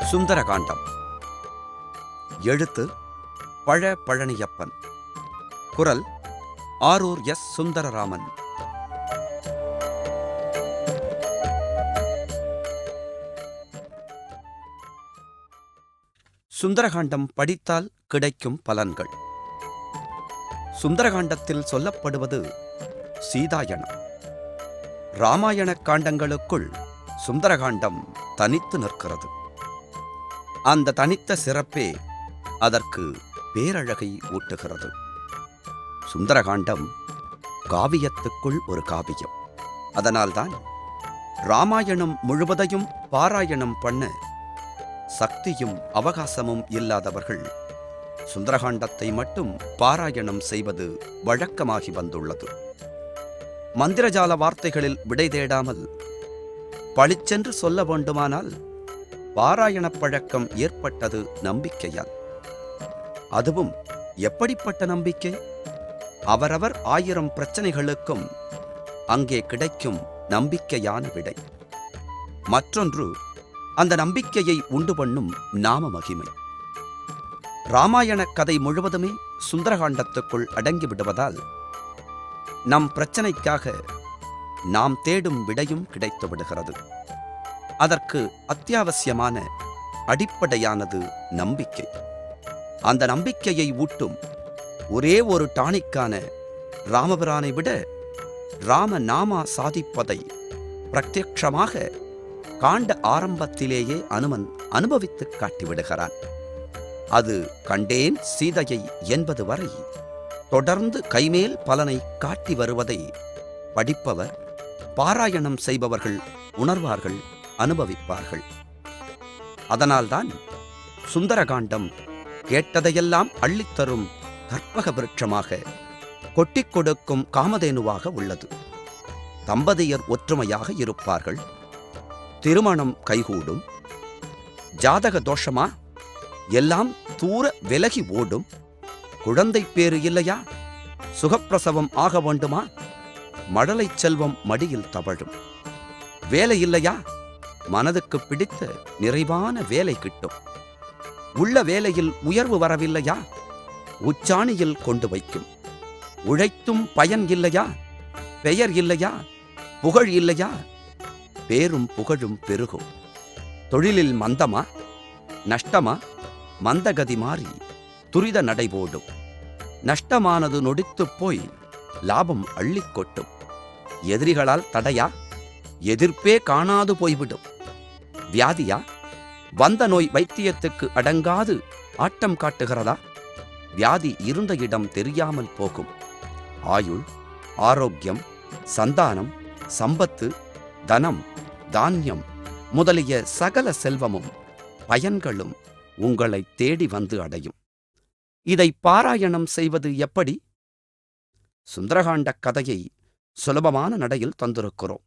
சுந்தரகாண்டம் எழுத்து பழ பழனியப்பன் குரல் ஆரூர் எஸ் சுந்தரராமன் சுந்தரகாண்டம் படித்தால் கிடைக்கும் பலன்கள் சுந்தரகாண்டத்தில் சொல்லப்படுவது சீதாயணம் ராமாயண காண்டங்களுக்குள் சுந்தரகாண்டம் தனித்து நிற்கிறது அந்த தனித்த சிறப்பே அதற்கு பேரழகை ஊட்டுகிறது சுந்தரகாண்டம் காவியத்துக்குள் ஒரு காவியம் அதனால்தான் ராமாயணம் முழுவதையும் பாராயணம் பண்ண சக்தியும் அவகாசமும் இல்லாதவர்கள் சுந்தரகாண்டத்தை மட்டும் பாராயணம் செய்வது வழக்கமாகி வந்துள்ளது மந்திரஜால வார்த்தைகளில் விடை தேடாமல் பளிச்சென்று சொல்ல வேண்டுமானால் பாராயணப் பழக்கம் ஏற்பட்டது நம்பிக்கையால் அதுவும் எப்படிப்பட்ட நம்பிக்கை அவரவர் ஆயிரம் பிரச்சனைகளுக்கும் அங்கே கிடைக்கும் நம்பிக்கையான விடை மற்றொன்று அந்த நம்பிக்கையை உண்டு பண்ணும் நாம மகிமை ராமாயண கதை முழுவதுமே சுந்தரகாண்டத்துக்குள் அடங்கி விடுவதால் நம் பிரச்சனைக்காக நாம் தேடும் விடையும் கிடைத்து விடுகிறது அதற்கு அத்தியாவசியமான அடிப்படையானது நம்பிக்கை அந்த நம்பிக்கையை ஊட்டும் ஒரே ஒரு டானிக்கான ராமபிரானை விட ராம நாமா சாதிப்பதை பிரத்யக்ஷமாக காண்ட ஆரம்பத்திலேயே அனுமன் அனுபவித்து காட்டிவிடுகிறான் அது கண்டேன் சீதையை என்பது வரை தொடர்ந்து கைமேல் பலனை காட்டி வருவதை படிப்பவர் பாராயணம் செய்பவர்கள் உணர்வார்கள் அனுபவிப்பார்கள் அதனால்தான் சுந்தரகாண்டம் கேட்டதையெல்லாம் அள்ளித்தரும் கற்பக விருட்சமாக கொட்டிக் கொடுக்கும் காமதேனுவாக உள்ளது தம்பதியர் ஒற்றுமையாக இருப்பார்கள் திருமணம் கைகூடும் ஜாதக தோஷமா எல்லாம் தூர விலகி ஓடும் குழந்தை பேறு இல்லையா சுகப்பிரசவம் ஆக வேண்டுமா மழலைச் செல்வம் மடியில் தவழும் வேலை இல்லையா மனதுக்கு பிடித்த நிறைவான வேலை கிட்டும் உள்ள வேலையில் உயர்வு வரவில்லையா உச்சாணியில் கொண்டு வைக்கும் உழைத்தும் பயன் இல்லையா பெயர் இல்லையா புகழ் இல்லையா பேரும் புகழும் பெருகும் தொழிலில் மந்தமா நஷ்டமா மந்தகதி மாறி துரித நடைபோடும் நஷ்டமானது நொடித்துப் போய் லாபம் அள்ளிக் கொட்டும் எதிரிகளால் தடையா எதிர்ப்பே காணாது போய்விடும் வியாதியா வந்த நோய் வைத்தியத்துக்கு அடங்காது ஆட்டம் காட்டுகிறதா வியாதி இருந்த இடம் தெரியாமல் போகும் ஆயுள் ஆரோக்கியம் சந்தானம் சம்பத்து தனம் தானியம் முதலிய சகல செல்வமும் பயன்களும் உங்களை தேடி வந்து அடையும் இதை பாராயணம் செய்வது எப்படி சுந்தரகாண்ட கதையை சுலபமான நடையில் தந்திருக்கிறோம்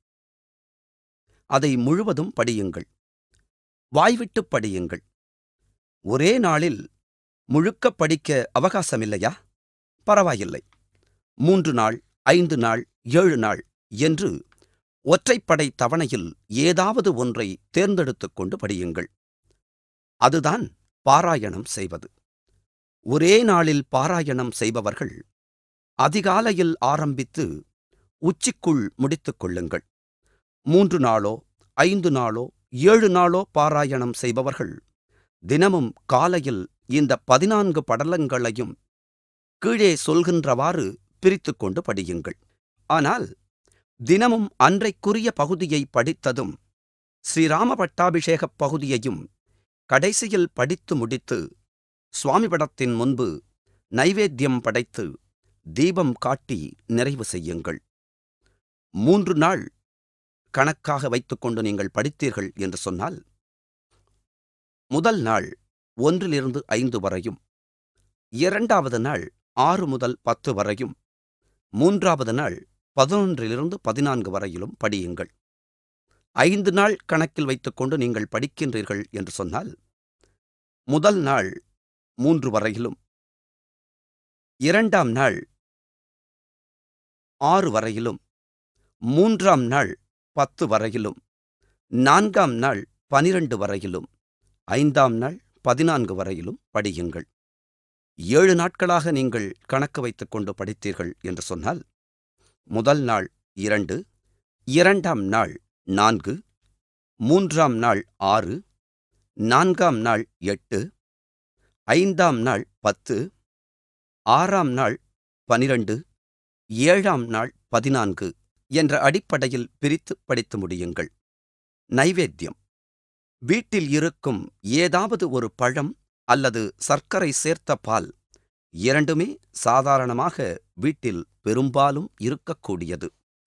அதை முழுவதும் படியுங்கள் வாய்விட்டு படியுங்கள் ஒரே நாளில் முழுக்க படிக்க அவகாசமில்லையா பரவாயில்லை மூன்று நாள் ஐந்து நாள் ஏழு நாள் என்று ஒற்றைப்படை தவணையில் ஏதாவது ஒன்றை தேர்ந்தெடுத்துக் கொண்டு படியுங்கள் அதுதான் பாராயணம் செய்வது ஒரே நாளில் பாராயணம் செய்பவர்கள் அதிகாலையில் ஆரம்பித்து உச்சிக்குள் முடித்துக் கொள்ளுங்கள் மூன்று நாளோ ஐந்து நாளோ ஏழு நாளோ பாராயணம் செய்பவர்கள் தினமும் காலையில் இந்த பதினான்கு படலங்களையும் கீழே சொல்கின்றவாறு பிரித்துக் கொண்டு படியுங்கள் ஆனால் தினமும் அன்றைக்குரிய பகுதியை படித்ததும் ஸ்ரீராம பட்டாபிஷேகப் பகுதியையும் கடைசியில் படித்து முடித்து சுவாமி படத்தின் முன்பு நைவேத்தியம் படைத்து தீபம் காட்டி நிறைவு செய்யுங்கள் மூன்று நாள் கணக்காக வைத்துக்கொண்டு நீங்கள் படித்தீர்கள் என்று சொன்னால் முதல் நாள் ஒன்றிலிருந்து ஐந்து வரையும் இரண்டாவது நாள் ஆறு முதல் பத்து வரையும் மூன்றாவது நாள் பதினொன்றிலிருந்து பதினான்கு வரையிலும் படியுங்கள் ஐந்து நாள் கணக்கில் வைத்துக்கொண்டு நீங்கள் படிக்கின்றீர்கள் என்று சொன்னால் முதல் நாள் மூன்று வரையிலும் இரண்டாம் நாள் ஆறு வரையிலும் மூன்றாம் நாள் பத்து வரையிலும் நான்காம் நாள் பனிரண்டு வரையிலும் ஐந்தாம் நாள் பதினான்கு வரையிலும் படியுங்கள் ஏழு நாட்களாக நீங்கள் கணக்கு வைத்துக் கொண்டு படித்தீர்கள் என்று சொன்னால் முதல் நாள் இரண்டு இரண்டாம் நாள் நான்கு மூன்றாம் நாள் ஆறு நான்காம் நாள் எட்டு ஐந்தாம் நாள் பத்து ஆறாம் நாள் பனிரண்டு ஏழாம் நாள் பதினான்கு என்ற அடிப்படையில் பிரித்து படித்து முடியுங்கள் நைவேத்தியம் வீட்டில் இருக்கும் ஏதாவது ஒரு பழம் அல்லது சர்க்கரை சேர்த்த பால் இரண்டுமே சாதாரணமாக வீட்டில் பெரும்பாலும் இருக்கக்கூடியது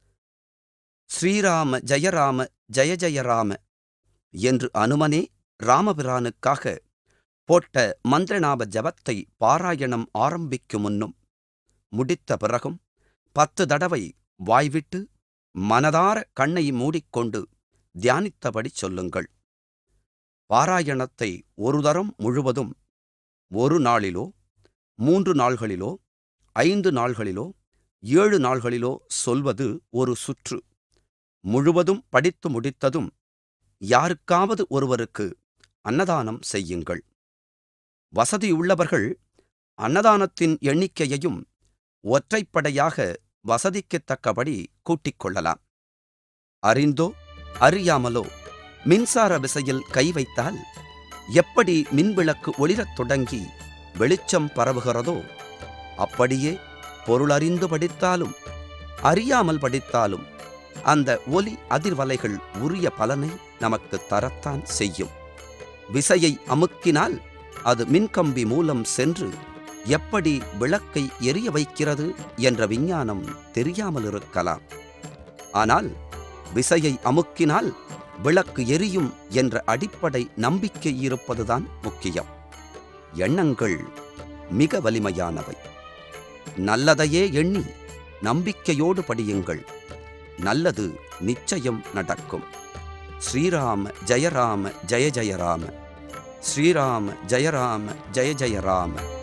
ஸ்ரீராம ஜெயராம ஜெய ஜெயராம என்று அனுமனே ராமபிரானுக்காக போட்ட மந்திரநாப ஜபத்தை பாராயணம் ஆரம்பிக்கும் முன்னும் முடித்த பிறகும் பத்து தடவை வாய்விட்டு மனதார கண்ணை மூடிக்கொண்டு தியானித்தபடி சொல்லுங்கள் பாராயணத்தை ஒரு தரம் முழுவதும் ஒரு நாளிலோ மூன்று நாள்களிலோ ஐந்து நாள்களிலோ ஏழு நாள்களிலோ சொல்வது ஒரு சுற்று முழுவதும் படித்து முடித்ததும் யாருக்காவது ஒருவருக்கு அன்னதானம் செய்யுங்கள் வசதியுள்ளவர்கள் அன்னதானத்தின் எண்ணிக்கையையும் ஒற்றைப்படையாக வசதிக்குத் தக்கபடி கூட்டிக் கொள்ளலாம் அறிந்தோ அறியாமலோ மின்சார விசையில் கை வைத்தால் எப்படி மின்விளக்கு ஒளிரத் தொடங்கி வெளிச்சம் பரவுகிறதோ அப்படியே பொருளறிந்து படித்தாலும் அறியாமல் படித்தாலும் அந்த ஒலி அதிர்வலைகள் உரிய பலனை நமக்கு தரத்தான் செய்யும் விசையை அமுக்கினால் அது மின்கம்பி மூலம் சென்று எப்படி விளக்கை எரிய வைக்கிறது என்ற விஞ்ஞானம் தெரியாமல் இருக்கலாம் ஆனால் விசையை அமுக்கினால் விளக்கு எரியும் என்ற அடிப்படை நம்பிக்கை இருப்பதுதான் முக்கியம் எண்ணங்கள் மிக வலிமையானவை நல்லதையே எண்ணி நம்பிக்கையோடு படியுங்கள் நல்லது நிச்சயம் நடக்கும் ஸ்ரீராம ஜெயராம ஜெய ஜெயராம ஸ்ரீராம ஜெயராம ஜெய ஜெயராம